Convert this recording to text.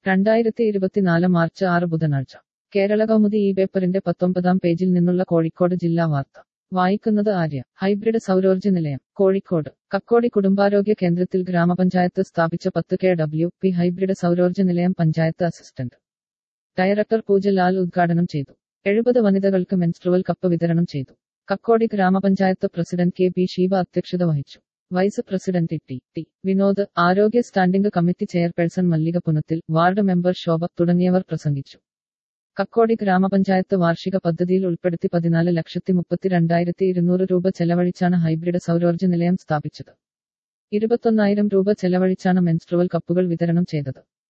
രണ്ടായിരത്തി ഇരുപത്തിനാല് മാർച്ച് ആറ് ബുധനാഴ്ച കേരള കൗമുദി ഈ പേപ്പറിന്റെ പത്തൊമ്പതാം പേജിൽ നിന്നുള്ള കോഴിക്കോട് ജില്ലാ വാർത്ത വായിക്കുന്നത് ആര്യ ഹൈബ്രിഡ് സൗരോർജ്ജ നിലയം കോഴിക്കോട് കക്കോടി കുടുംബാരോഗ്യ കേന്ദ്രത്തിൽ ഗ്രാമപഞ്ചായത്ത് സ്ഥാപിച്ച പത്ത് കെ ഡബ്ല്യു പി ഹൈബ്രിഡ് സൗരോർജ്ജ നിലയം പഞ്ചായത്ത് അസിസ്റ്റന്റ് ഡയറക്ടർ പൂജലാൽ ഉദ്ഘാടനം ചെയ്തു എഴുപത് വനിതകൾക്ക് മെൻസ്ട്രുവൽ കപ്പ് വിതരണം ചെയ്തു കക്കോടി ഗ്രാമപഞ്ചായത്ത് പ്രസിഡന്റ് കെ പി ഷീബ അധ്യക്ഷത വഹിച്ചു vice president T T Vinod ആരോഗ്യ standing committee chairperson Mallika Punathil ward member Shobha തുടങ്ങിയവർ പ്രസംഗിച്ചു കക്കോടി ഗ്രാമപഞ്ചായത്ത് വാർഷിക പദ്ധതിയിൽ ഉൾപ്പെടുത്തി പതിനാല് ലക്ഷത്തി മുപ്പത്തിരണ്ടായിരത്തി ഇരുന്നൂറ് രൂപ ചെലവഴിച്ചാണ് ഹൈബ്രിഡ് സൗരോർജ്ജ നിലയം സ്ഥാപിച്ചത് ഇരുപത്തൊന്നായിരം രൂപ ചെലവഴിച്ചാണ് മെൻസ്ട്രുവൽ കപ്പുകൾ വിതരണം ചെയ്തത്